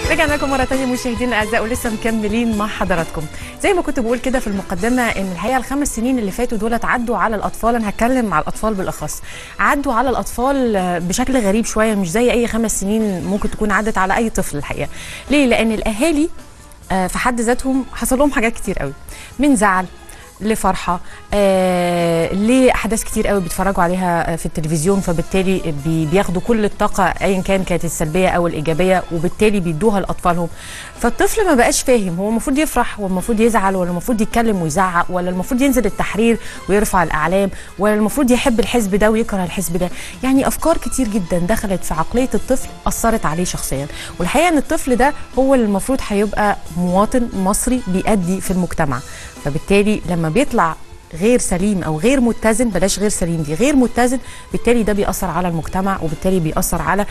رجعنا لكم مره ثانيه مشاهدينا الاعزاء ولسه مكملين مع حضراتكم زي ما كنت بقول كده في المقدمه ان الحقيقه الخمس سنين اللي فاتوا دولت عدوا على الاطفال انا هتكلم على الاطفال بالاخص عدوا على الاطفال بشكل غريب شويه مش زي اي خمس سنين ممكن تكون عدت على اي طفل الحقيقه ليه لان الاهالي في حد ذاتهم حصل لهم حاجات كتير قوي من زعل لفرحه آه لاحداث كتير قوي بيتفرجوا عليها في التلفزيون فبالتالي بي بياخدوا كل الطاقه ايا كان كانت السلبيه او الايجابيه وبالتالي بيدوها لاطفالهم فالطفل ما بقاش فاهم هو المفروض يفرح ولا المفروض يزعل ولا المفروض يتكلم ويزعق ولا المفروض ينزل التحرير ويرفع الاعلام ولا المفروض يحب الحزب ده ويكره الحزب ده يعني افكار كتير جدا دخلت في عقليه الطفل اثرت عليه شخصيا والحقيقه ان الطفل ده هو اللي المفروض هيبقى مواطن مصري بيأدي في المجتمع فبالتالي لما بيطلع غير سليم او غير متزن بلاش غير سليم دي غير متزن بالتالي ده بيأثر على المجتمع وبالتالي بيأثر على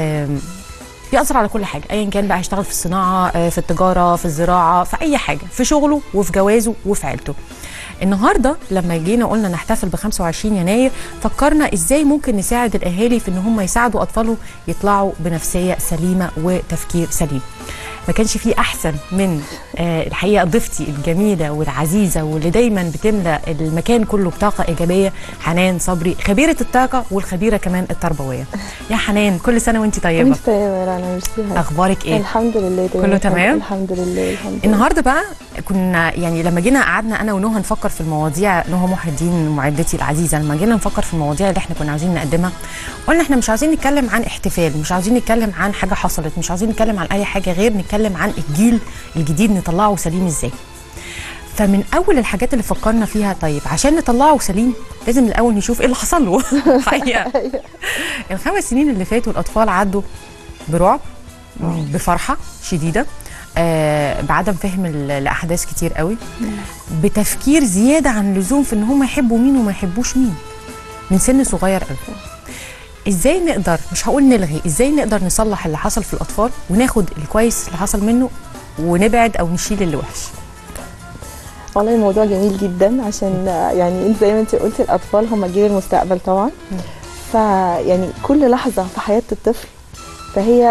بيأثر على كل حاجه ايا كان بقى هيشتغل في الصناعه في التجاره في الزراعه في اي حاجه في شغله وفي جوازه وفي عيلته النهارده لما جينا قلنا نحتفل ب 25 يناير فكرنا ازاي ممكن نساعد الاهالي في ان هم يساعدوا اطفالهم يطلعوا بنفسيه سليمه وتفكير سليم ما كانش فيه احسن من آه الحقيقه ضيفتي الجميله والعزيزه واللي دايما بتملى المكان كله بطاقه ايجابيه حنان صبري خبيره الطاقه والخبيره كمان التربويه يا حنان كل سنه وانت طيبه انت طيبه يا رنا ميرسي اخبارك ايه الحمد لله تمام كله تمام الحمد لله الحمد لله النهارده بقى كنا يعني لما جينا قعدنا انا ونهى نفكر في المواضيع نهى محي الدين معدتي العزيزه لما جينا نفكر في المواضيع اللي احنا كنا عاوزين نقدمها قلنا احنا مش عاوزين نتكلم عن احتفال مش عاوزين نتكلم عن حاجه حصلت مش عاوزين نتكلم عن اي حاجه غير نتكلم عن الجيل الجديد نطلعه سليم ازاي فمن اول الحاجات اللي فكرنا فيها طيب عشان نطلعه سليم لازم الاول نشوف ايه اللي حصل له حقيقه الخمس سنين اللي فاتوا الاطفال عدوا برعب بفرحه شديده آه بعدم فهم لاحداث كتير قوي بتفكير زياده عن اللزوم في ان هم يحبوا مين وما يحبوش مين من سن صغير قوي ازاي نقدر مش هقول نلغي ازاي نقدر نصلح اللي حصل في الاطفال وناخد الكويس اللي حصل منه ونبعد او نشيل اللي وحش والله الموضوع جميل جدا عشان يعني انت زي ما انت قلتي الاطفال هم جيل المستقبل طبعا فيعني كل لحظه في حياه الطفل فهي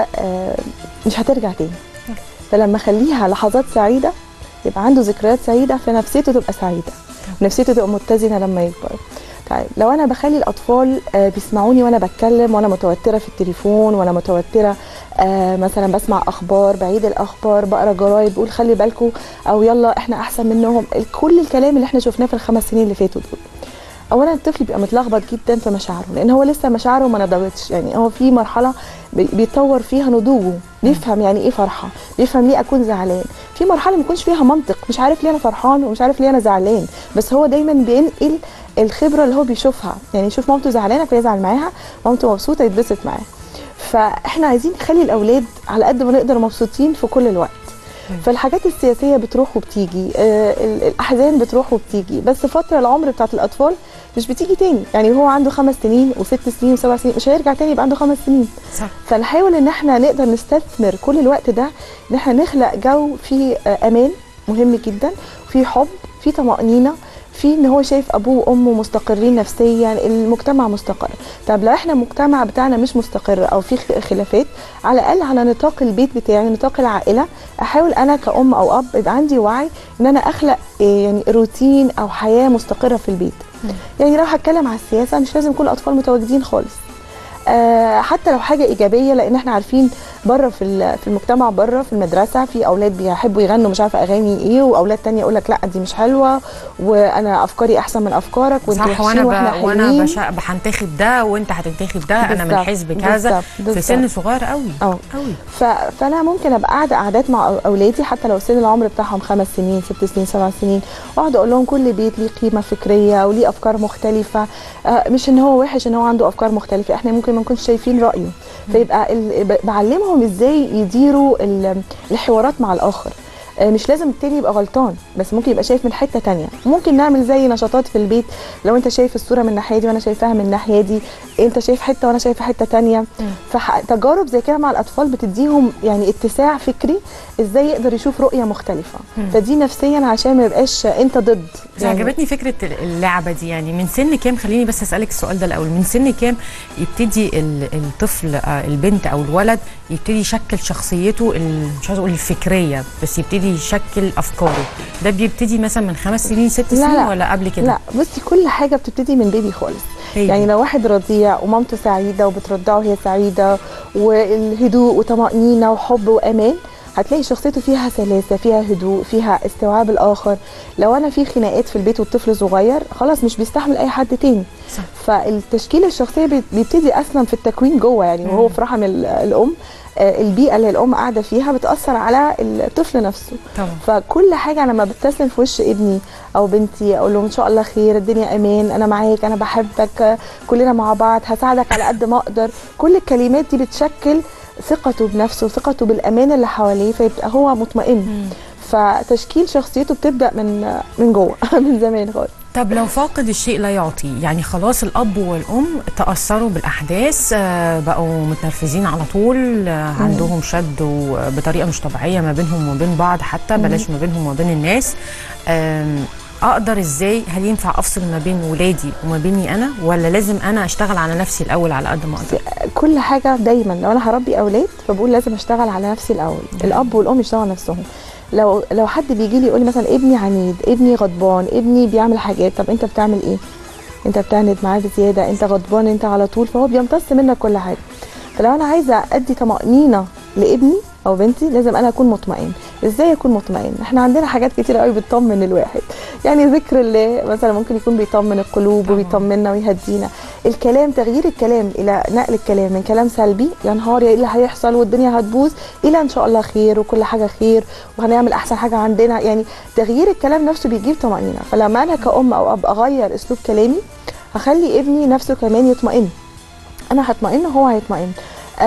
مش هترجع تاني فلما اخليها لحظات سعيده يبقى عنده ذكريات سعيده فنفسيته تبقى سعيده نفسيته تبقى متزنه لما يكبر طيب لو انا بخلي الاطفال بيسمعوني وانا بتكلم وانا متوتره في التليفون وانا متوتره مثلا بسمع اخبار بعيد الاخبار بقرا جرايد بقول خلي بالكم او يلا احنا احسن منهم كل الكلام اللي احنا شفناه في الخمس سنين اللي فاتوا دول اولا الطفل بيبقى متلخبط جدا في مشاعره لان هو لسه مشاعره ما نضجتش يعني هو في مرحله بيتطور فيها نضوجه بيفهم يعني ايه فرحه بيفهم ليه اكون زعلان في مرحله ما يكونش فيها منطق مش عارف ليه انا فرحان ومش عارف ليه انا زعلان بس هو دايما بينقل الخبره اللي هو بيشوفها يعني يشوف مامته زعلانه فيزعل معاها مامته مبسوطه يتبسط معاها فاحنا عايزين نخلي الاولاد على قد ما نقدر مبسوطين في كل الوقت فالحاجات السياسيه بتروح وبتيجي آه الاحزان بتروح وبتيجي بس فتره العمر بتاعت الاطفال مش بتيجي تاني يعني هو عنده خمس سنين وست سنين وسبع سنين مش هيرجع تاني يبقى عنده خمس سنين صح. فنحاول ان احنا نقدر نستثمر كل الوقت ده ان احنا نخلق جو فيه آه امان مهم جدا في حب في طمانينه في ان هو شايف ابوه وامه مستقرين نفسيا المجتمع مستقر طب لو احنا المجتمع بتاعنا مش مستقر او في خلافات على الاقل على نطاق البيت بتاعي نطاق العائله احاول انا كأم او اب يبقى عندي وعي ان انا اخلق يعني روتين او حياه مستقره في البيت م. يعني لو هتكلم على السياسه مش لازم كل الاطفال متواجدين خالص آه حتى لو حاجه ايجابيه لان احنا عارفين بره في في المجتمع بره في المدرسه في اولاد بيحبوا يغنوا مش عارفه اغاني ايه واولاد تانية يقول لك لا دي مش حلوه وانا افكاري احسن من افكارك وانت صح وانا ب... وانا بش... هنتخب ده وانت هتنتخب ده انا من حزب كذا في سن صغير قوي اه قوي ف... فانا ممكن ابقى قاعده قعدات مع اولادي حتى لو سن العمر بتاعهم خمس سنين ست سنين سبع سنين واقعد اقول لهم كل بيت ليه قيمه فكريه وليه افكار مختلفه آه مش ان هو وحش ان هو عنده افكار مختلفه احنا ممكن ما نكونش شايفين رايه فيبقى ال... بعلمهم ازاي يديروا الحوارات مع الاخر آه، مش لازم التاني يبقى غلطان بس ممكن يبقى شايف من حته تانية ممكن نعمل زي نشاطات في البيت لو انت شايف الصوره من الناحيه دي وانا شايفاها من الناحيه دي انت شايف حته وانا شايفه حته تانية فتجارب زي كده مع الاطفال بتديهم يعني اتساع فكري ازاي يقدر يشوف رؤيه مختلفه مم. فدي نفسيا عشان ما يبقاش انت ضد بس عجبتني فكره اللعبه دي يعني من سن كام خليني بس اسالك السؤال ده الاول من سن كام يبتدي ال- الطفل آه، البنت او الولد يبتدي يشكل شخصيته ال- مش عايزه اقول الفكريه بس يبتدي يشكل افكاره ده بيبتدي مثلا من خمس سنين ست لا، سنين لا. ولا قبل كده لا بصي كل حاجه بتبتدي من بيبي خالص هي يعني دي. لو واحد رضيع ومامته سعيده وبترضعه وهي سعيده والهدوء وطمانينه وحب وامان هتلاقي شخصيته فيها سلاسه فيها هدوء فيها استيعاب الاخر لو انا في خناقات في البيت والطفل صغير خلاص مش بيستحمل اي حد تاني صح. فالتشكيل الشخصيه بي- بيبتدي اصلا في التكوين جوه يعني وهو مم. في رحم ال- الام آه، البيئه اللي الام قاعده فيها بتاثر على الطفل نفسه طبعا فكل حاجه انا لما ببتسم في وش ابني او بنتي اقول له ان شاء الله خير الدنيا امان انا معاك انا بحبك كلنا مع بعض هساعدك على قد ما اقدر كل الكلمات دي بتشكل ثقته بنفسه ثقته بالامان اللي حواليه فيبقى هو مطمئن مم. فتشكيل شخصيته بتبدا من من جوه من زمان خالص طب لو فاقد الشيء لا يعطي يعني خلاص الاب والام تاثروا بالاحداث آه، بقوا متنرفزين على طول آه، عندهم شد و- بطريقه مش طبيعيه ما بينهم وما بين بعض حتى بلاش ما بينهم وما بين الناس آم، اقدر ازاي هل ينفع افصل ما بين ولادي وما بيني انا ولا لازم انا اشتغل على نفسي الاول على قد ما اقدر كل حاجه دايما لو انا هربي اولاد فبقول لازم اشتغل على نفسي الاول الاب والام يشتغلوا على نفسهم لو لو حد بيجي لي يقول لي مثلا ابني عنيد ابني غضبان ابني بيعمل حاجات طب انت بتعمل ايه انت بتعند معاه بزياده انت غضبان انت على طول فهو بيمتص منك كل حاجه فلو انا عايزه ادي طمانينه لابني او بنتي لازم انا اكون مطمئن ازاي اكون مطمئن احنا عندنا حاجات كتيره قوي بتطمن الواحد يعني ذكر الله مثلا ممكن يكون بيطمن القلوب طبعاً. وبيطمنا ويهدينا الكلام تغيير الكلام الى نقل الكلام من كلام سلبي يا نهار يا ايه اللي هيحصل والدنيا هتبوظ الى ان شاء الله خير وكل حاجه خير وهنعمل احسن حاجه عندنا يعني تغيير الكلام نفسه بيجيب طمانينه فلما انا كأم او اب اغير اسلوب كلامي هخلي ابني نفسه كمان يطمئن انا هطمئن وهو هيطمئن آه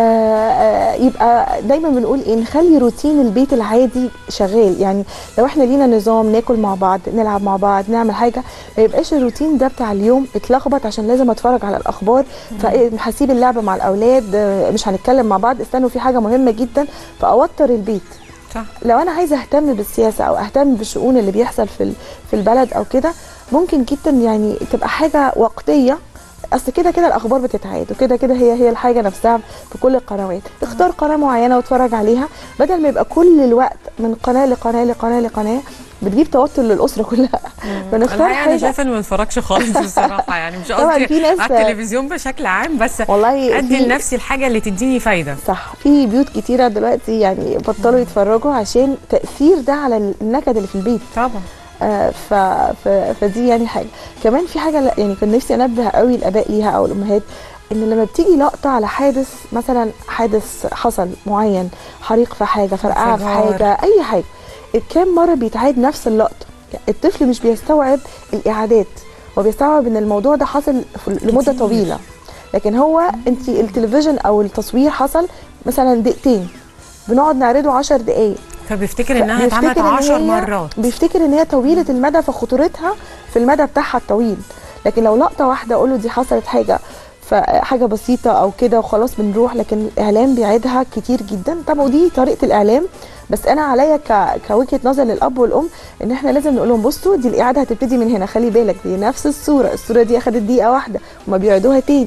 آه يبقى دايما بنقول ايه نخلي روتين البيت العادي شغال يعني لو احنا لينا نظام ناكل مع بعض نلعب مع بعض نعمل حاجه ما يبقاش الروتين ده بتاع اليوم اتلخبط عشان لازم اتفرج على الاخبار فهسيب اللعبه مع الاولاد آه، مش هنتكلم مع بعض استنوا في حاجه مهمه جدا فاوتر البيت صح لو انا عايزه اهتم بالسياسه او اهتم بالشؤون اللي بيحصل في ال- في البلد او كده ممكن جدا يعني تبقى حاجه وقتيه اصل كده كده الاخبار بتتعاد وكده كده هي هي الحاجه نفسها في كل القنوات اختار قناه معينه واتفرج عليها بدل ما يبقى كل الوقت من قناه لقناه لقناه لقناه بتجيب توتر للاسره كلها فنختار الحقيقه انا حاجه شايفه انه ما اتفرجش خالص بصراحه يعني مش طبعاً قصدي في ناس- على التلفزيون بشكل عام بس والله ادي في- لنفسي الحاجه اللي تديني فايده صح في بيوت كتيره دلوقتي يعني بطلوا يتفرجوا عشان تاثير ده على النكد اللي في البيت طبعا آه، ف... ف... فدي يعني حاجه كمان في حاجه لا- يعني كان نفسي انبه قوي الاباء ليها او الامهات ان لما بتيجي لقطه على حادث مثلا حادث حصل معين حريق في حاجه فرقعه في انفجار. حاجه اي حاجه كام مره بيتعاد نفس اللقطه يعني الطفل مش بيستوعب الاعادات هو بيستوعب ان الموضوع ده حصل في- لمده كتير. طويله لكن هو انت التلفزيون او التصوير حصل مثلا دقيقتين بنقعد نعرضه 10 دقائق فبيفتكر انها اتعملت بيفتكر إن 10 هي- مرات بيفتكر ان هي طويله المدى فخطورتها في المدى بتاعها الطويل لكن لو لقطه واحده اقول له دي حصلت حاجه فحاجه بسيطه او كده وخلاص بنروح لكن الاعلام بيعيدها كتير جدا طبعا ودي طريقه الاعلام بس انا عليا ك... كوجهه نظر للاب والام ان احنا لازم نقول لهم بصوا دي الاعاده هتبتدي من هنا خلي بالك دي نفس الصوره الصوره دي اخدت دقيقه واحده وما بيعيدوها تاني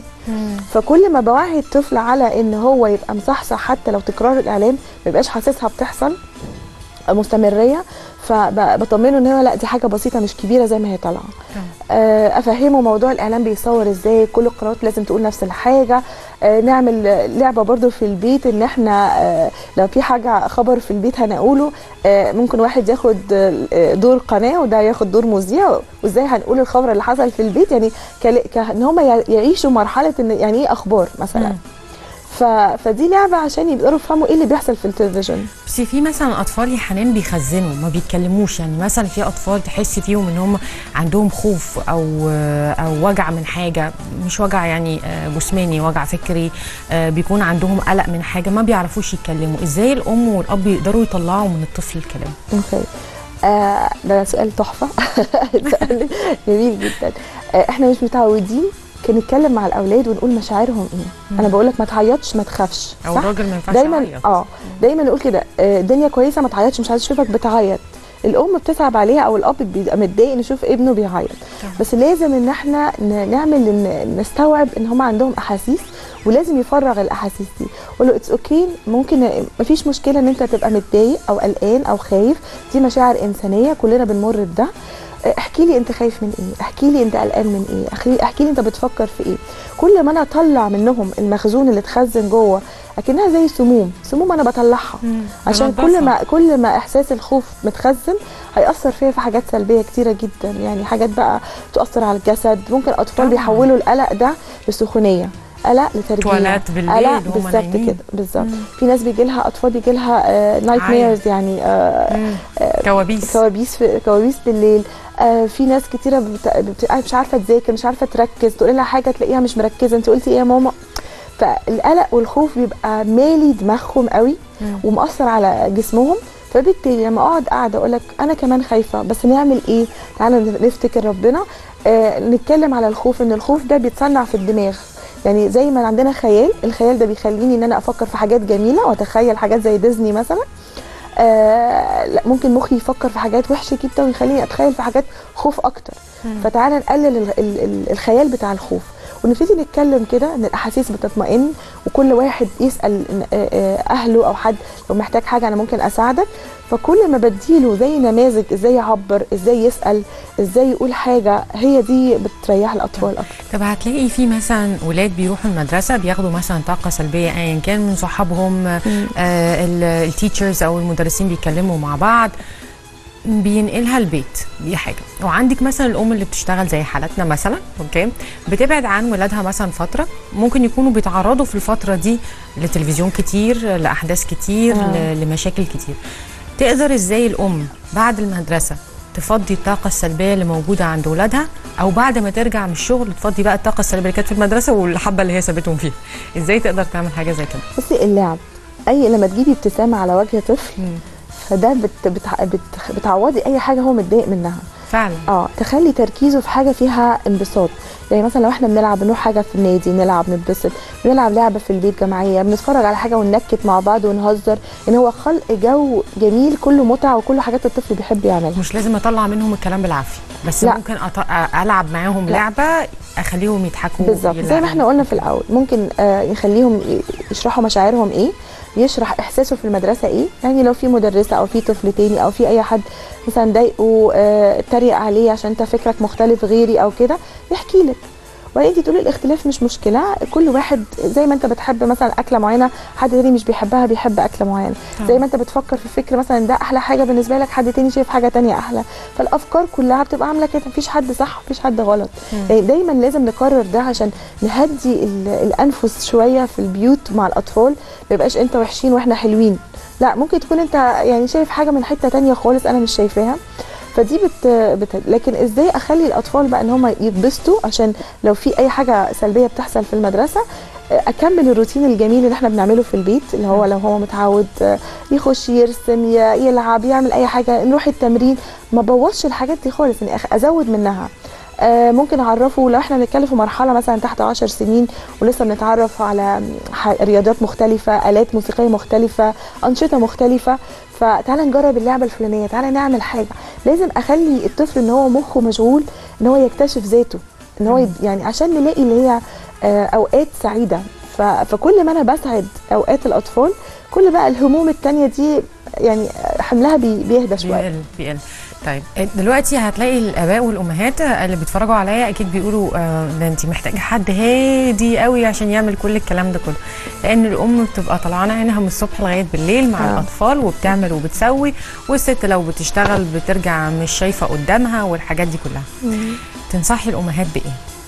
فكل ما بوعي الطفل على ان هو يبقى مصحصح حتى لو تكرار الاعلام ما يبقاش حاسسها بتحصل مستمريه فبطمنه ان هو لا دي حاجه بسيطه مش كبيره زي ما هي طالعه آه، افهمه موضوع الاعلام بيصور ازاي كل القنوات لازم تقول نفس الحاجه آه، نعمل آه، لعبه برضو في البيت ان احنا آه، لو في حاجه خبر في البيت هنقوله آه، ممكن واحد ياخد آه، دور قناه وده ياخد دور مذيع وازاي هنقول الخبر اللي حصل في البيت يعني كل- ك- ان هم يعيشوا مرحله ان يعني ايه اخبار مثلا مم. ف... فدي لعبه عشان يقدروا يفهموا ايه اللي بيحصل في التلفزيون بس في مثلا اطفال يا حنان بيخزنوا ما بيتكلموش يعني مثلا في اطفال تحس فيهم ان هم عندهم خوف او او وجع من حاجه مش وجع يعني آه، جسماني وجع فكري آه، بيكون عندهم قلق من حاجه ما بيعرفوش يتكلموا ازاي الام والاب يقدروا يطلعوا من الطفل الكلام اوكي آه ده سؤال تحفه سؤال جميل جدا آه احنا مش متعودين كان نتكلم مع الاولاد ونقول مشاعرهم ايه انا بقول لك ما تعيطش ما تخافش او صح؟ الراجل ما ينفعش دايما يعيط. اه دايما نقول كده آه، الدنيا كويسه ما تعيطش مش عايز اشوفك بتعيط الام بتصعب عليها او الاب بيبقى متضايق ان يشوف ابنه بيعيط طبعا. بس لازم ان احنا ن- نعمل إن نستوعب ان هم عندهم احاسيس ولازم يفرغ الاحاسيس دي قول له اتس اوكي ممكن مفيش مشكله ان انت تبقى متضايق او قلقان او خايف دي مشاعر انسانيه كلنا بنمر بده احكي لي انت خايف من ايه احكي لي انت قلقان من ايه احكي احكي لي انت بتفكر في ايه كل ما انا اطلع منهم المخزون اللي اتخزن جوه اكنها زي سموم سموم انا بطلعها مم. عشان بنضفها. كل ما كل ما احساس الخوف متخزن هيأثر فيا في حاجات سلبيه كتيره جدا يعني حاجات بقى تؤثر على الجسد ممكن اطفال طبعاً. بيحولوا القلق ده لسخونيه قلق لتربيه تواليت بالليل قلق وهم بالظبط نايمين. كده بالظبط مم. في ناس بيجي لها اطفال بيجي لها نايت عين. ميرز يعني آه، مم. كوابيس كوابيس في كوابيس بالليل آه في ناس كتيره بت- بتبقى مش عارفه تذاكر مش عارفه تركز تقول لها حاجه تلاقيها مش مركزه انت قلتي ايه يا ماما فالقلق والخوف بيبقى مالي دماغهم قوي مم. ومأثر على جسمهم فبالتالي لما اقعد قاعده اقول لك انا كمان خايفه بس نعمل ايه تعالى نفتكر ربنا آه نتكلم على الخوف ان الخوف ده بيتصنع في الدماغ يعني زي ما عندنا خيال الخيال ده بيخليني ان انا افكر في حاجات جميله واتخيل حاجات زي ديزني مثلا آه لا ممكن مخي يفكر في حاجات وحشه جدا ويخليني اتخيل في حاجات خوف اكتر فتعالى نقلل ال- ال- ال- الخيال بتاع الخوف ونبتدي نتكلم كده ان الاحاسيس بتطمئن وكل واحد يسال إن- آه، آه، اهله او حد لو محتاج حاجه انا ممكن اساعدك فكل ما بديله زي نماذج ازاي يعبر ازاي يسال ازاي يقول حاجه هي دي بتريح الاطفال اكتر طب هتلاقي في مثلا ولاد بيروحوا المدرسه بياخدوا مثلا طاقه سلبيه ايا كان من صحابهم آه التيتشرز او المدرسين بيتكلموا مع بعض بينقلها البيت دي حاجه وعندك مثلا الام اللي بتشتغل زي حالتنا مثلا اوكي بتبعد عن ولادها مثلا فتره ممكن يكونوا بيتعرضوا في الفتره دي لتلفزيون كتير لاحداث كتير آه. ل- لمشاكل كتير تقدر ازاي الام بعد المدرسه تفضي الطاقه السلبيه اللي موجوده عند ولادها او بعد ما ترجع من الشغل تفضي بقى الطاقه السلبيه اللي كانت في المدرسه والحبه اللي هي سابتهم فيها ازاي تقدر تعمل حاجه زي كده بصي اللعب اي لما تجيبي ابتسامه على وجه طفل مم. فده بت بتع... بت... بتعوضي اي حاجه هو متضايق منها فعلا اه تخلي تركيزه في حاجه فيها انبساط يعني مثلا لو احنا بنلعب بنروح حاجه في النادي نلعب نتبسط بنلعب لعبه في البيت جماعيه بنتفرج على حاجه وننكت مع بعض ونهزر ان هو خلق جو جميل كله متعه وكله حاجات الطفل بيحب يعملها مش لازم اطلع منهم الكلام بالعافيه بس لا. ممكن أط... العب معاهم لا. لعبه اخليهم يضحكوا بالظبط زي ما يلعبوا. احنا قلنا في الاول ممكن آه يخليهم ي- يشرحوا مشاعرهم ايه يشرح احساسه في المدرسه ايه يعني لو في مدرسه او في طفل تاني او في اي حد مثلا ضايقه آه، اتريق عليه عشان انت فكرك مختلف غيري او كده يحكي لك وانت تقولي الاختلاف مش مشكله كل واحد زي ما انت بتحب مثلا اكله معينه حد تاني مش بيحبها بيحب اكله معينه طبعا. زي ما انت بتفكر في فكر مثلا ده احلى حاجه بالنسبه لك حد تاني شايف حاجه تانية احلى فالافكار كلها بتبقى عامله كده مفيش حد صح مفيش حد غلط مم. يعني دايما لازم نكرر ده عشان نهدي ال- الانفس شويه في البيوت مع الاطفال ما يبقاش انت وحشين واحنا حلوين لا ممكن تكون انت يعني شايف حاجه من حته تانية خالص انا مش شايفاها فدي بت... بت... لكن ازاي اخلي الاطفال بقى ان هم يتبسطوا عشان لو في اي حاجه سلبيه بتحصل في المدرسه اكمل الروتين الجميل اللي احنا بنعمله في البيت اللي هو لو هو متعود آه، يخش يرسم ي- يلعب يعمل اي حاجه نروح التمرين ما بوظش الحاجات دي خالص يعني أخ- ازود منها آه، ممكن اعرفه لو احنا بنتكلم في مرحله مثلا تحت 10 سنين ولسه بنتعرف على ح- رياضات مختلفه الات موسيقيه مختلفه انشطه مختلفه فتعالى نجرب اللعبه الفلانيه تعالى نعمل حاجه لازم اخلي الطفل ان هو مخه مشغول ان هو يكتشف ذاته ان هو يد- يعني عشان نلاقي اللي هي آه، اوقات سعيده ف- فكل ما انا بسعد اوقات الاطفال كل بقى الهموم التانية دي يعني حملها بي- بيهدى شويه بيقل بيقل طيب دلوقتي هتلاقي الاباء والامهات اللي بيتفرجوا عليا اكيد بيقولوا آه ده انت محتاجه حد هادي قوي عشان يعمل كل الكلام ده كله لان الام بتبقى طلعانه عينها من الصبح لغايه بالليل مع آه. الاطفال وبتعمل وبتسوي والست لو بتشتغل بترجع مش شايفه قدامها والحاجات دي كلها تنصحي الامهات بايه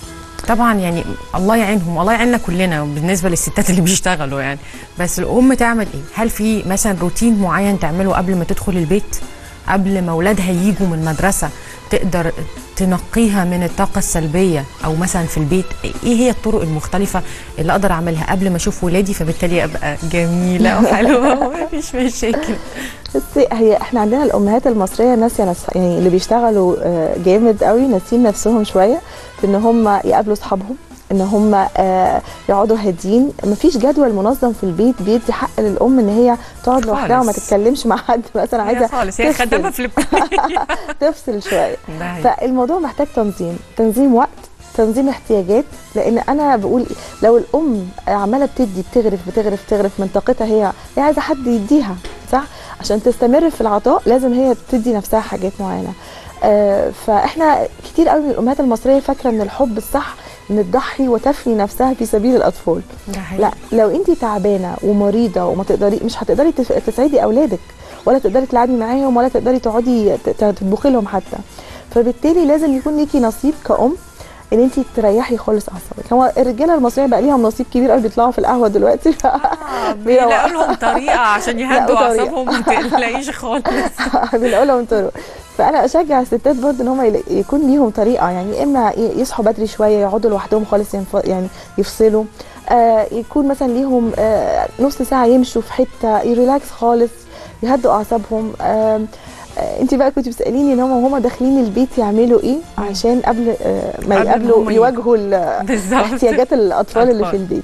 طبعا يعني الله يعينهم الله يعيننا كلنا بالنسبه للستات اللي بيشتغلوا يعني بس الام تعمل ايه هل في مثلا روتين معين تعمله قبل ما تدخل البيت قبل ما اولادها يجوا من المدرسه تقدر تنقيها من الطاقه السلبيه او مثلا في البيت ايه هي الطرق المختلفه اللي اقدر اعملها قبل ما اشوف ولادي فبالتالي ابقى جميله وحلوه ومفيش مشاكل بصي هي احنا عندنا الامهات المصريه ناسيه نفسها يعني اللي بيشتغلوا آه، جامد قوي ناسين نفسهم شويه في ان هم يقابلوا اصحابهم ان هم آه، يقعدوا هاديين مفيش جدول منظم في البيت بيدي حق للام ان هي تقعد لوحدها وما خالص. تتكلمش مع حد مثلا هي عايزه خالص هي تفصل. خدامه في الابتدائي تفصل شويه ده حقيقي. فالموضوع محتاج تنظيم تنظيم وقت تنظيم احتياجات لان انا بقول لو الام عماله بتدي بتغرف بتغرف بتغرف من طاقتها هي هي عايزه حد يديها صح عشان تستمر في العطاء لازم هي تدي نفسها حاجات معينه آه، فاحنا كتير قوي من الامهات المصريه فاكره ان الحب الصح ان تضحي وتفني نفسها في سبيل الاطفال ده حقيقي. لا لو انت تعبانه ومريضه وما تقدري مش هتقدري تف- تسعدي اولادك ولا تقدري تلعبي معاهم ولا تقدري تقعدي ت- ت- تطبخي لهم حتى فبالتالي لازم يكون ليكي نصيب كأم ان انت تريحي خالص اعصابك هو الرجاله المصريين بقى ليهم نصيب كبير قوي بيطلعوا في القهوه دلوقتي ف... بيلاقوا لهم طريقه عشان يهدوا يلاقوا طريقة. اعصابهم ما تقلقيش خالص بنقول لهم طرق فانا اشجع الستات برضه ان هم يكون ليهم طريقه يعني اما ي- يصحوا بدري شويه يقعدوا لوحدهم خالص ينف... يعني يفصلوا آه يكون مثلا ليهم آه نص ساعه يمشوا في حته يريلاكس خالص يهدوا اعصابهم آه آه انت بقى كنت بتساليني ان هم وهم داخلين البيت يعملوا ايه عشان قبل آه ما قبل ما يقابلوا هم يجوا. يواجهوا ال- بالظبط احتياجات الاطفال اللي في أطفال. البيت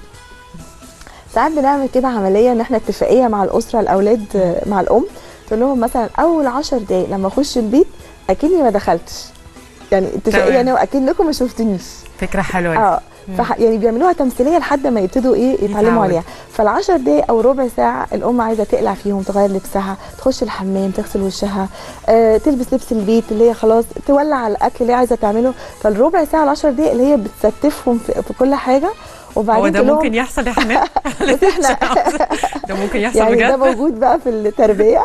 ساعات بنعمل كده عمليه ان احنا اتفاقيه مع الاسره الاولاد آه، مع الام تقول لهم مثلا اول عشر دقايق لما اخش البيت اكني ما دخلتش يعني اتفاقيه تمام. يعني اكنكم ما شفتنيش فكره حلوه دي. اه فح يعني بيعملوها تمثيليه لحد ما يبتدوا ايه يتعلموا يتعودوا. عليها فالعشر دقايق او ربع ساعه الام عايزه تقلع فيهم تغير لبسها تخش الحمام تغسل وشها آه تلبس لبس البيت اللي هي خلاص تولع على الاكل اللي هي عايزه تعمله فالربع ساعه العشر دقايق اللي هي بتستفهم في, في كل حاجه وبعدين هو ده تقول لهم ممكن يحصل يا حنان بس احنا ده ممكن يحصل يعني ده بجد موجود بقى في التربيه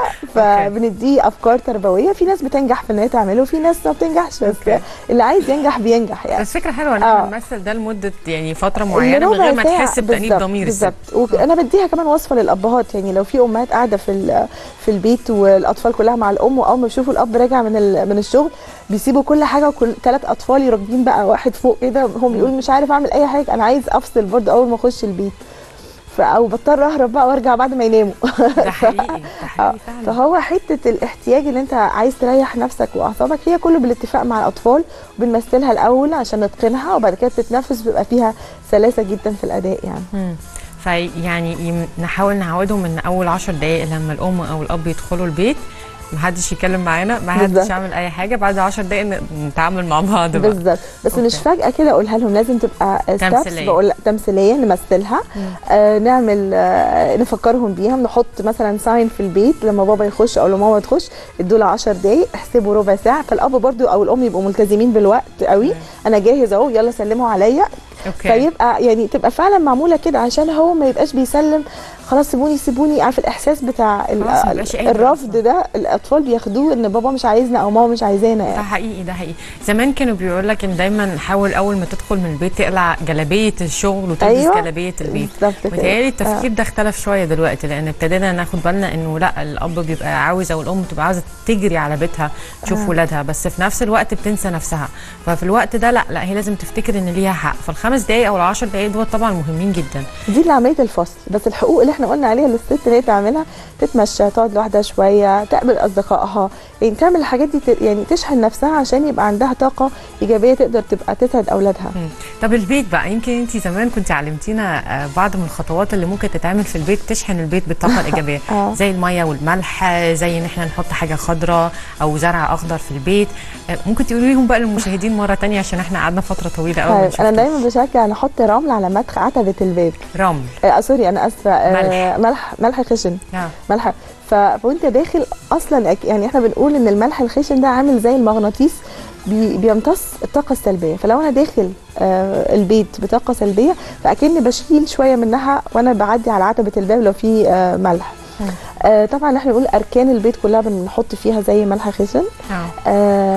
فبنديه افكار تربويه في ناس بتنجح في ان هي تعمله وفي ناس ما بتنجحش بس أوكي. اللي عايز ينجح بينجح يعني بس فكره حلوه ان آه. احنا نمثل ده لمده يعني فتره معينه من ربع غير ما ساعة تحس بتانيب بالظبط- ضمير الست. بالظبط وانا بديها كمان وصفه للابهات يعني لو في امهات قاعده في ال- في البيت والاطفال كلها مع الام واول ما يشوفوا الاب راجع من ال- من الشغل بيسيبوا كل حاجه وكل ثلاث اطفال راكبين بقى واحد فوق كده هم يقول مش عارف اعمل اي حاجه انا عايز افصل برضه اول ما اخش البيت ف- او بضطر اهرب بقى وارجع بعد ما يناموا ده حقيقي ده آه، حقيقي فعلا فهو حته الاحتياج اللي انت عايز تريح نفسك واعصابك هي كله بالاتفاق مع الاطفال وبنمثلها الاول عشان نتقنها وبعد كده تتنفس بيبقى فيها سلاسه جدا في الاداء يعني مم. فيعني يم- نحاول نعودهم ان اول عشر دقائق لما الام او الاب يدخلوا البيت محدش يتكلم معانا ما حدش بالظبط. يعمل اي حاجه بعد 10 دقائق ن- نتعامل مع بعض بقى بالظبط بس أوكي. مش فجاه كده اقولها لهم لازم تبقى steps تمثيلية. بقول تمثيليه نمثلها آه نعمل آه نفكرهم بيها نحط مثلا ساين في البيت لما بابا يخش او لما ماما تخش ادوا له 10 دقائق احسبوا ربع ساعه فالاب برضو او الام يبقوا ملتزمين بالوقت قوي انا جاهز اهو يلا سلموا عليا اوكي فيبقى يعني تبقى فعلا معموله كده عشان هو ما يبقاش بيسلم خلاص سيبوني سيبوني عارف الاحساس بتاع ال- خلاص ما يبقاش قادر الرفض أصلاً. ده الاطفال بياخدوه ان بابا مش عايزنا او ماما مش عايزانا ده يعني حقيقي ده حقيقي زمان كانوا بيقول لك ان دايما حاول اول ما تدخل من البيت تقلع جلابيه الشغل وتلبس أيوة. جلابيه البيت بالظبط كده. متهيألي التفكير ده اختلف شويه دلوقتي لان ابتدينا ناخد بالنا انه لا الاب بيبقى عاوز او الام بتبقى عاوزه تجري على بيتها تشوف آه. ولادها بس في نفس الوقت بتنسى نفسها ففي الوقت ده لا لا هي لازم تفتكر ان ليها حق فالخمس دقائق او العشر دقائق دول طبعا مهمين جدا دي اللي عمليه الفصل بس الحقوق اللي احنا قلنا عليها للست ان هي تعملها تتمشى تقعد لوحدها شويه تقابل اصدقائها يعني تعمل الحاجات دي ت- يعني تشحن نفسها عشان يبقى عندها طاقه ايجابيه تقدر تبقى تسعد اولادها مم. طب البيت بقى يمكن انت زمان كنت علمتينا آه، بعض من الخطوات اللي ممكن تتعمل في البيت تشحن البيت بالطاقه الايجابيه آه. زي الميه والملح آه، زي ان احنا نحط حاجه خضراء او زرع اخضر في البيت آه، ممكن تقولي لهم بقى للمشاهدين مره تانية عشان احنا قعدنا فتره طويله قوي طيب انا دايما بشجع نحط رمل على مدخل عتبه الباب رمل آه سوري انا اسفه آه ملح. ملح ملح خشن آه. ملح ف- فوانت داخل اصلا أك- يعني احنا بنقول ان الملح الخشن ده عامل زي المغناطيس بي- بيمتص الطاقه السلبيه فلو انا داخل آه البيت بطاقه سلبيه فاكني بشيل شويه منها وانا بعدي على عتبه الباب لو في آه ملح مم. آه طبعا احنا بنقول اركان البيت كلها بنحط فيها زي ملح خشن آه. آه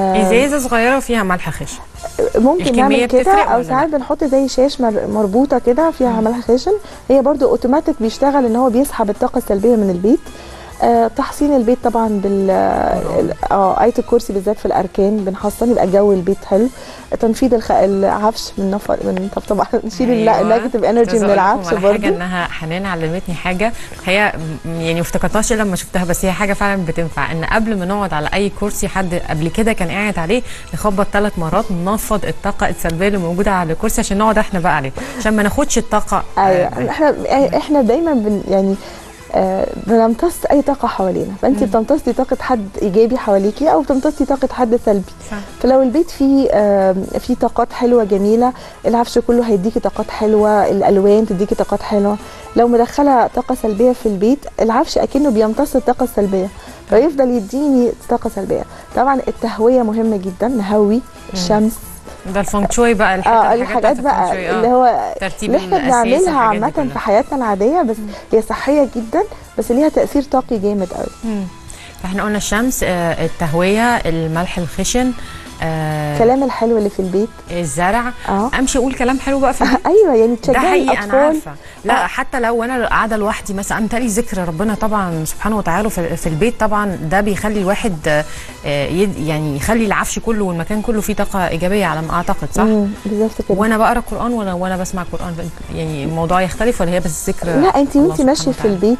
آه، ازازه صغيره وفيها ملح خشن ممكن الكمية نعمل كده بتفرق او ولا ساعات بنحط زي شاش مر- مربوطه كده فيها ملح خشن هي برضو اوتوماتيك بيشتغل ان هو بيسحب الطاقه السلبيه من البيت آه تحصين البيت طبعا بال ال- اه ايه الكرسي بالذات في الاركان بنحصن يبقى جو البيت حلو تنفيض الخ... العفش من نفر من طب طبعا نشيل أيوة. النيجاتيف انرجي عايزة من أقول لكم العفش على حاجه برضو انها حنان علمتني حاجه هي م- يعني ما افتكرتهاش الا لما شفتها بس هي حاجه فعلا بتنفع ان قبل ما نقعد على اي كرسي حد قبل كده كان قاعد عليه نخبط ثلاث مرات ننفض الطاقه السلبيه اللي موجوده على الكرسي عشان نقعد احنا بقى عليه عشان ما ناخدش الطاقه آه، ايوه احنا احنا دايما بن يعني آه، بنمتص اي طاقه حوالينا فانت بتمتصي طاقه حد ايجابي حواليكي او بتمتصي طاقه حد سلبي صح. فلو البيت فيه آم، فيه طاقات حلوه جميله العفش كله هيديكي طاقات حلوه الالوان تديكي طاقات حلوه لو مدخله طاقه سلبيه في البيت العفش اكنه بيمتص الطاقه السلبيه فيفضل يديني طاقه سلبيه طبعا التهويه مهمه جدا نهوي الشمس ده الفونك شوي بقى الحاجات اه الحاجات بقى اللي هو ترتيب اللي احنا الأساس، بنعملها الحاجات دي عامة كلها. في حياتنا العادية بس هي صحية جدا بس ليها تأثير طاقي جامد قوي مم. فاحنا قلنا الشمس آه، التهويه الملح الخشن آه، الكلام الحلو اللي في البيت الزرع اه امشي اقول كلام حلو بقى في البيت ايوه يعني ده تشجعي حقيقي انا الاطفال عارفه لا آه. حتى لو انا قاعده لوحدي مثلا انا متهيألي ذكر ربنا طبعا سبحانه وتعالى في, في البيت طبعا ده بيخلي الواحد آه، يد- يعني يخلي العفش كله والمكان كله فيه طاقه ايجابيه على ما اعتقد صح؟ مم، بالظبط كده وانا بقرا قران ولا وانا بسمع قران يعني الموضوع يختلف ولا هي بس ذكر لا انت الله وانت ماشيه سبحانه في وتعالى؟ البيت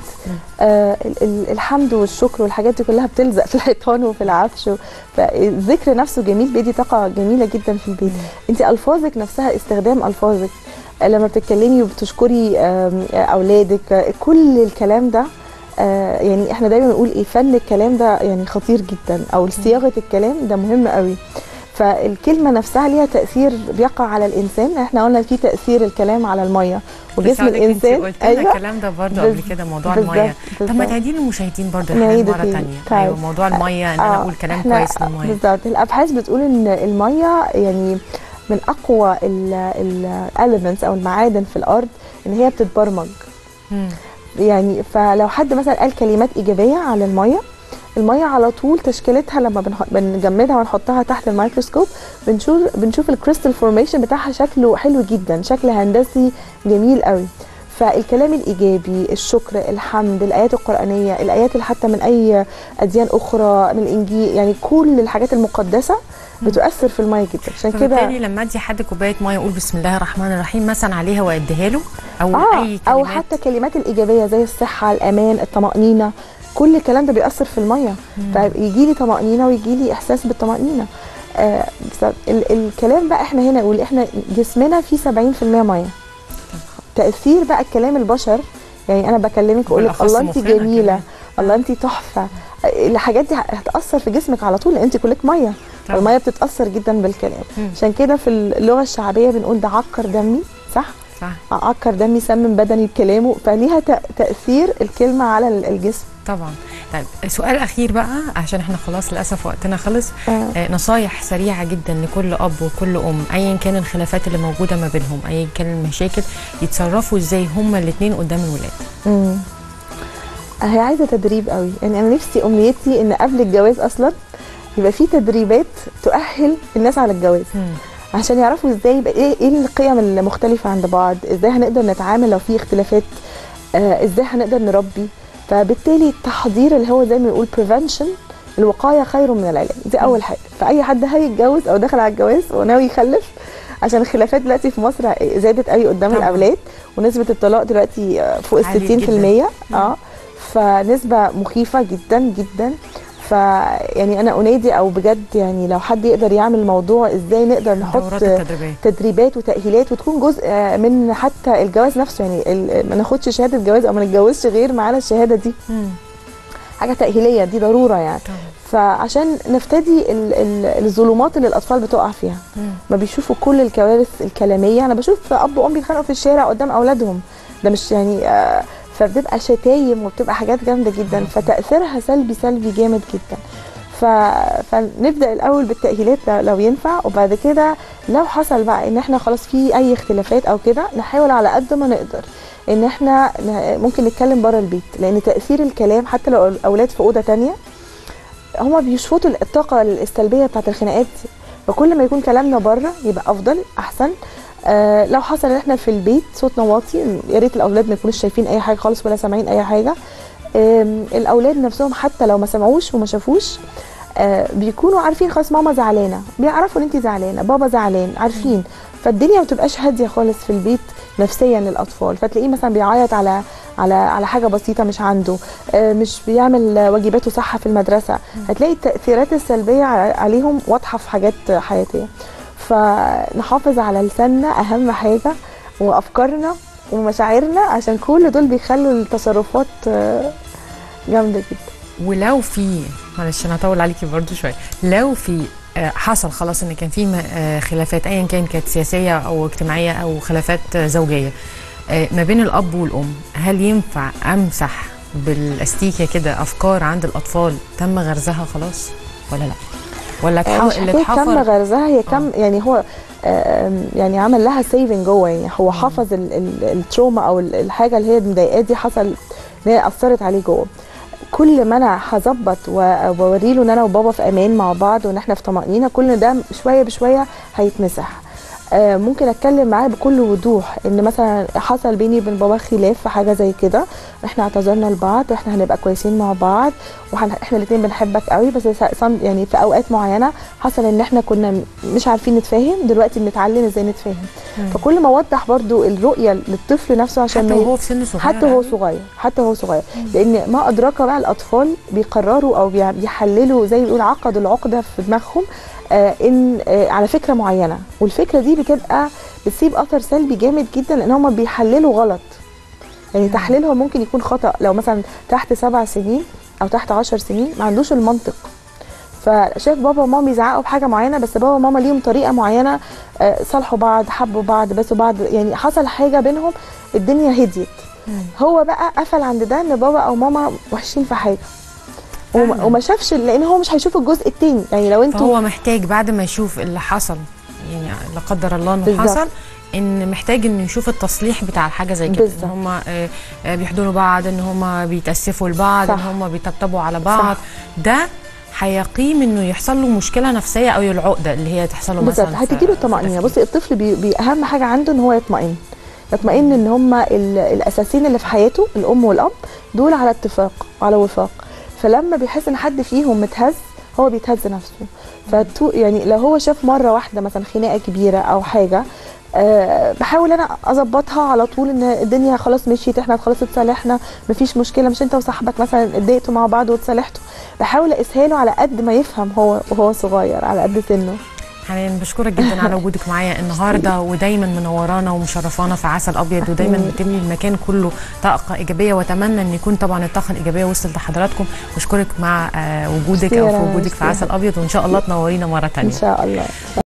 آه ال- ال- الحمد والشكر والحاجات دي كلها بتلزق في الحيطان وفي العفش و- فالذكر نفسه جميل بيدي طاقه جميله جدا في البيت انت الفاظك نفسها استخدام الفاظك آه، لما بتتكلمي وبتشكري آم، آه، اولادك آه، كل الكلام ده آه، يعني احنا دايما بنقول ايه فن الكلام ده يعني خطير جدا او صياغه الكلام ده مهم قوي فالكلمه نفسها ليها تاثير بيقع على الانسان احنا قلنا في تاثير الكلام على الميه وجسم بس هقولك انت الانسان قلت لنا الكلام ده برضه قبل كده موضوع بالظبط، الميه طب ما بالظبط. تعيدي للمشاهدين برضه نعيده مره تاني. ثانيه طيب. ايوه موضوع الميه ان انا آه، اقول كلام إحنا- كويس للميه بالظبط الابحاث بتقول ان الميه يعني من اقوى الاليمنتس او المعادن في الارض ان هي بتتبرمج مم. يعني فلو حد مثلا قال كلمات ايجابيه على الميه الميه على طول تشكيلتها لما بنح- بنجمدها ونحطها تحت الميكروسكوب بنشوف بنشوف الكريستال فورميشن بتاعها شكله حلو جدا شكل هندسي جميل قوي فالكلام الايجابي الشكر الحمد الايات القرانيه الايات اللي حتى من اي اديان اخرى من الانجيل يعني كل الحاجات المقدسه بتؤثر في الميه جدا عشان كده فبالتالي لما ادي حد كوبايه ميه اقول بسم الله الرحمن الرحيم مثلا عليها واديها له او اه اي كلمات او حتى كلمات الايجابيه زي الصحه الامان الطمانينه كل الكلام ده بيأثر في الميه فيجي لي طمانينه ويجي لي احساس بالطمانينه آه بس ال الكلام بقى احنا هنا نقول احنا جسمنا فيه 70% ميه تاثير بقى الكلام البشر يعني انا بكلمك اقول لك بالأخص الله انت مخنا جميله كمان. الله انت تحفه آه، الحاجات دي هتاثر في جسمك على طول لان انت كلك ميه طبعا. الميه بتتاثر جدا بالكلام مم. عشان كده في اللغه الشعبيه بنقول ده عكر دمي صح صح عكر دمي سمم بدني بكلامه فليها تأ- تاثير الكلمه على ال- الجسم طبعا طيب سؤال اخير بقى عشان احنا خلاص للاسف وقتنا خلص آه. آه نصايح سريعه جدا لكل اب وكل ام ايا كان الخلافات اللي موجوده ما بينهم ايا كان المشاكل يتصرفوا ازاي هما الاثنين قدام الولاد امم هي عايزه تدريب قوي يعني انا نفسي امنيتي ان قبل الجواز اصلا يبقى في تدريبات تؤهل الناس على الجواز مم. عشان يعرفوا ازاي يبقى ايه ايه القيم المختلفه عند بعض ازاي هنقدر نتعامل لو في اختلافات آه ازاي هنقدر نربي فبالتالي التحضير اللي هو زي ما بنقول prevention الوقايه خير من العلاج دي اول حاجه فاي حد هيتجوز او داخل على الجواز وناوي يخلف عشان الخلافات دلوقتي في مصر زادت قوي قدام طبعاً. الاولاد ونسبه الطلاق دلوقتي آه، فوق عالية ال 60% اه فنسبه مخيفه جدا جدا فيعني انا انادي او بجد يعني لو حد يقدر يعمل موضوع ازاي نقدر نحط دورات التدريبيه تدريبات وتاهيلات وتكون جزء آه، من حتى الجواز نفسه يعني ال- ما ناخدش شهاده جواز او ما نتجوزش غير معانا الشهاده دي مم. حاجه تاهيليه دي ضروره يعني طبعا فعشان نفتدي ال- ال- الظلمات اللي الاطفال بتقع فيها مم. ما بيشوفوا كل الكوارث الكلاميه انا بشوف اب وام بيتخانقوا في الشارع قدام اولادهم ده مش يعني آه، فبتبقى شتايم وبتبقى حاجات جامده جدا فتاثيرها سلبي سلبي جامد جدا ف... فنبدا الاول بالتاهيلات لو- لو ينفع وبعد كده لو حصل بقى ان احنا خلاص في اي اختلافات او كده نحاول على قد ما نقدر ان احنا ن- ممكن نتكلم بره البيت لان تاثير الكلام حتى لو الاولاد في اوضه تانية هما بيشفطوا الطاقه السلبيه بتاعت الخناقات دي فكل ما يكون كلامنا بره يبقى افضل احسن آه لو حصل ان احنا في البيت صوتنا واطي يا ريت الاولاد ما يكونوش شايفين اي حاجه خالص ولا سامعين اي حاجه آم، الاولاد نفسهم حتى لو ما سمعوش وما شافوش آه بيكونوا عارفين خلاص ماما زعلانه بيعرفوا ان انت زعلانه بابا زعلان عارفين فالدنيا ما بتبقاش هاديه خالص في البيت نفسيا للاطفال فتلاقيه مثلا بيعيط على على على حاجه بسيطه مش عنده آه، مش بيعمل واجباته صح في المدرسه هتلاقي التاثيرات السلبيه ع- عليهم واضحه في حاجات حياتيه فنحافظ على لساننا اهم حاجه وافكارنا ومشاعرنا عشان كل دول بيخلوا التصرفات آه، جامده جدا ولو في معلش انا هطول عليكي برضو شويه لو في آه، حصل خلاص ان كان في م- آه، خلافات ايا كان كانت سياسيه او اجتماعيه او خلافات آه، زوجيه آه، ما بين الاب والام هل ينفع امسح بالاستيكه كده افكار عند الاطفال تم غرزها خلاص ولا لا ولا آه، تح... مش اللي حكايه كم اتحفر غرزها هي كم يعني هو آم، يعني عمل لها سيفنج جوه يعني هو حفظ ال- ال- التروما او ال- الحاجه اللي هي مضايقاه دي حصل ان هي اثرت عليه جوه كل ما انا هظبط و- واوري له ان انا وبابا في امان مع بعض وان احنا في طمانينه كل ده شويه بشويه هيتمسح آه، ممكن اتكلم معاه بكل وضوح ان مثلا حصل بيني وبين بابا خلاف في حاجه زي كده احنا اعتذرنا لبعض واحنا هنبقى كويسين مع بعض واحنا الاثنين بنحبك قوي بس س- some- يعني في اوقات معينه حصل ان احنا كنا م- مش عارفين نتفاهم دلوقتي بنتعلم ازاي نتفاهم فكل ما اوضح برضو الرؤيه للطفل نفسه عشان حتى ما ي- وهو في سن صغير حتى هو أوي. صغير حتى هو صغير لان ما ادراك بقى الاطفال بيقرروا او بيع- بيحللوا زي ما بيقول عقدوا العقده في دماغهم آه ان آه على فكره معينه والفكره دي بتبقى بتسيب اثر سلبي جامد جدا لان هم بيحللوا غلط يعني تحليلهم ممكن يكون خطا لو مثلا تحت سبع سنين او تحت عشر سنين ما عندوش المنطق فشاف بابا وماما يزعقوا بحاجه معينه بس بابا وماما ليهم طريقه معينه آه، صالحوا بعض حبوا بعض بسوا بعض يعني حصل حاجه بينهم الدنيا هديت هو بقى قفل عند ده ان بابا او ماما وحشين في حاجه وما, فعلاً. وما شافش لان هو مش هيشوف الجزء التاني يعني لو انتوا فهو محتاج بعد ما يشوف اللي حصل يعني لا قدر الله انه بالظبط. حصل ان محتاج انه يشوف التصليح بتاع الحاجه زي كده بالظبط. ان هم بيحضنوا بعض ان هم بيتاسفوا لبعض صح. ان هم بيطبطبوا على بعض صح. ده هيقيم انه يحصل له مشكله نفسيه او العقده اللي هي تحصل له بالظبط مثلا في- هتديله في الطمانينه تفكيره. بصي الطفل بي بي اهم حاجه عنده ان هو يطمئن يطمئن ان هم الاساسيين اللي في حياته الام والاب دول على اتفاق على وفاق فلما بيحس ان حد فيهم متهز هو بيتهز نفسه فتو يعني لو هو شاف مره واحده مثلا خناقه كبيره او حاجه أه بحاول انا اظبطها على طول ان الدنيا خلاص مشيت احنا خلاص اتصالحنا مفيش مشكله مش انت وصاحبك مثلا اتضايقتوا مع بعض واتصالحتوا بحاول اقيسها له على قد ما يفهم هو وهو صغير على قد سنه حنان بشكرك جدا على وجودك معايا النهارده ودايما منورانا ومشرفانا في عسل ابيض ودايما حبيبي. بتملي المكان كله طاقه ايجابيه واتمنى ان يكون طبعا الطاقه الايجابيه وصلت لحضراتكم بشكرك مع آه، وجودك ميرسي او يا في رنا، وجودك في ميرسي. عسل ابيض وان شاء الله تنورينا مره ان ثانيه شاء الله